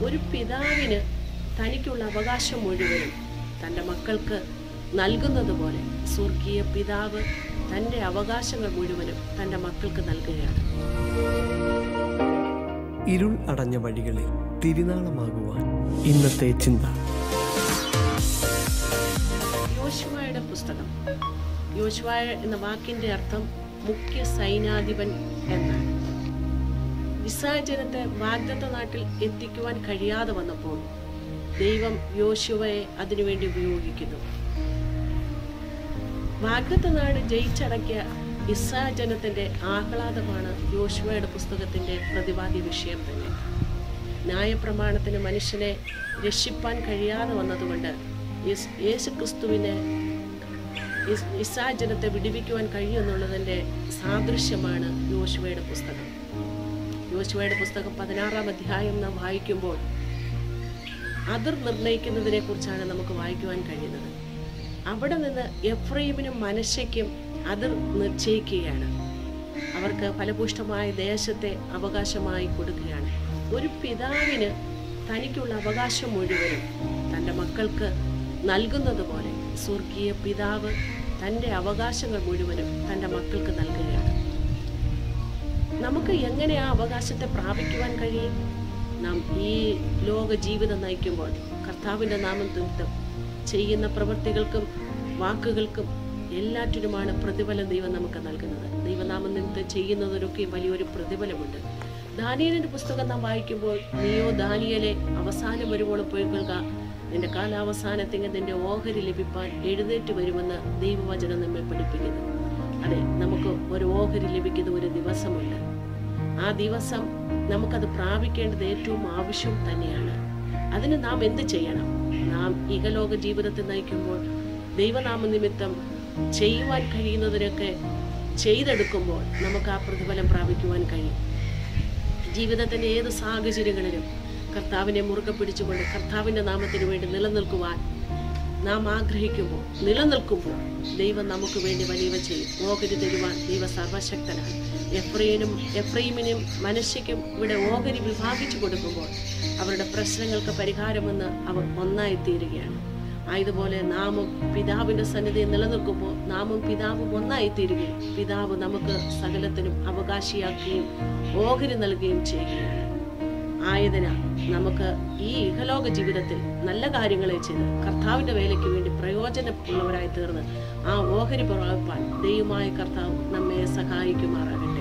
ഒരു പിതാവിന് തനിക്കുള്ള അവകാശം മുഴുവനും തൻ്റെ മക്കൾക്ക് നൽകുന്നത് പോലെ സ്വർഗീയ പിതാവ് തൻ്റെ അവകാശങ്ങൾ മുഴുവനും തൻ്റെ മക്കൾക്ക് നൽകുകയാണ് ഇരുൾ അടഞ്ഞ വഴികളിൽ തിരുനാളമാകുവാൻ ഇന്നത്തെ ചിന്ത യോശുവയുടെ പുസ്തകം യോശുവായ എന്ന വാക്കിന്റെ അർത്ഥം മുഖ്യ സൈനാധിപൻ എന്നാണ് വിസർജനത്തെ വാഗ്ദത്ത നാട്ടിൽ എത്തിക്കുവാൻ കഴിയാതെ വന്നപ്പോൾ ദൈവം യോശുവയെ അതിനുവേണ്ടി ഉപയോഗിക്കുന്നു വാഗ്ദത്ത നാട് ജയിച്ചടക്കിയ ഇസ്രാജനത്തിന്റെ ആഹ്ലാദമാണ് യോശുവയുടെ പുസ്തകത്തിന്റെ പ്രതിപാദ്യ വിഷയം തന്നെ ന്യായപ്രമാണത്തിന് മനുഷ്യനെ രക്ഷിപ്പാൻ കഴിയാതെ വന്നതുകൊണ്ട് യേസ്- യേശുക്രിസ്തുവിനെ ഇസ്- ഇസ്രായേൽ വിടിവിക്കുവാൻ കഴിയുമെന്നുള്ളതിൻ്റെ സാദൃശ്യമാണ് യോശുവയുടെ പുസ്തകം യോശുവയുടെ പുസ്തകം പതിനാറാം അധ്യായം നാം വായിക്കുമ്പോൾ അതിർ നിർണയിക്കുന്നതിനെ കുറിച്ചാണ് നമുക്ക് വായിക്കുവാൻ കഴിയുന്നത് അവിടെ നിന്ന് എഫ്രൈമിനും മനശയ്ക്കും അതിർ നിശ്ചയിക്കുകയാണ് അവർക്ക് ഫലപുഷ്ടമായ ദേശത്തെ അവകാശമായി കൊടുക്കുകയാണ് ഒരു പിതാവിന് തനിക്കുള്ള അവകാശം മുഴുവനും തൻ്റെ മക്കൾക്ക് നൽകുന്നത് പോലെ സ്വർഗീയ പിതാവ് തൻ്റെ അവകാശങ്ങൾ മുഴുവനും തൻ്റെ മക്കൾക്ക് നൽകുകയാണ് നമുക്ക് എങ്ങനെ ആ അവകാശത്തെ പ്രാപിക്കുവാൻ കഴിയും നാം ഈ ലോക ജീവിതം നയിക്കുമ്പോൾ കർത്താവിൻ്റെ നാമം നിമിത്തം ചെയ്യുന്ന പ്രവൃത്തികൾക്കും വാക്കുകൾക്കും എല്ലാറ്റിനുമാണ് പ്രതിഫലം ദൈവം നമുക്ക് നൽകുന്നത് ദൈവനാമം നിമിത്തം ചെയ്യുന്നതിനൊക്കെ വലിയൊരു പ്രതിഫലമുണ്ട് ദാനിയലിന്റെ പുസ്തകം നാം വായിക്കുമ്പോൾ നീയോ ദാനിയലെ അവസാനം വരുവോളം പോയി കേൾക്കുക നിന്റെ കാലാവസാനത്തിന് നിന്റെ ഓഹരി ലഭിപ്പാൻ എഴുന്നേറ്റ് വരുമെന്ന് ദൈവവചനം നമ്മെ പഠിപ്പിക്കുന്നു അതെ നമുക്ക് ഒരു ഓഹരി ലഭിക്കുന്ന ഒരു ദിവസമുണ്ട് ആ ദിവസം നമുക്കത് പ്രാപിക്കേണ്ടത് ഏറ്റവും ആവശ്യം തന്നെയാണ് അതിന് നാം എന്ത് ചെയ്യണം നാം ഇഹലോക ജീവിതത്തിൽ നയിക്കുമ്പോൾ ദൈവനാമ നിമിത്തം ചെയ്യുവാൻ കഴിയുന്നതിനൊക്കെ ചെയ്തെടുക്കുമ്പോൾ നമുക്ക് ആ പ്രതിഫലം പ്രാപിക്കുവാൻ കഴിയും ജീവിതത്തിൻ്റെ ഏത് സാഹചര്യങ്ങളിലും കർത്താവിനെ മുറുകെ പിടിച്ചുകൊണ്ട് കർത്താവിൻ്റെ നാമത്തിന് വേണ്ടി നിലനിൽക്കുവാൻ നാം ആഗ്രഹിക്കുമ്പോൾ നിലനിൽക്കുമ്പോൾ ദൈവം നമുക്ക് വേണ്ടി വലിയവ ചെയ്യും ഓഹരി തരുവാൻ ദൈവ സർവശക്തനാണ് എഫ്രൈനും എഫ്രൈമിനും മനശ്ശയ്ക്കും ഇവിടെ ഓഹരി വിഭാഗിച്ചു കൊടുക്കുമ്പോൾ അവരുടെ പ്രശ്നങ്ങൾക്ക് പരിഹാരമെന്ന് അവർ ഒന്നായി തീരുകയാണ് ആയതുപോലെ നാമും പിതാവിന്റെ സന്നിധിയിൽ നിലനിൽക്കുമ്പോൾ നാമും പിതാവും ഒന്നായി തീരുകയും പിതാവ് നമുക്ക് സകലത്തിനും അവകാശിയാക്കുകയും ഓഹരി നൽകുകയും ചെയ്യുകയാണ് ആയതിനാൽ നമുക്ക് ഈ ഇഹലോക ജീവിതത്തിൽ നല്ല കാര്യങ്ങളെ ചെയ്ത് കർത്താവിന്റെ വേലയ്ക്ക് വേണ്ടി പ്രയോജനമുള്ളവരായി തീർന്ന് ആ ഓഹരി പ്രാപിപ്പാൻ ദൈവമായ കർത്താവ് നമ്മെ സഹായിക്കുമാറാകട്ടെ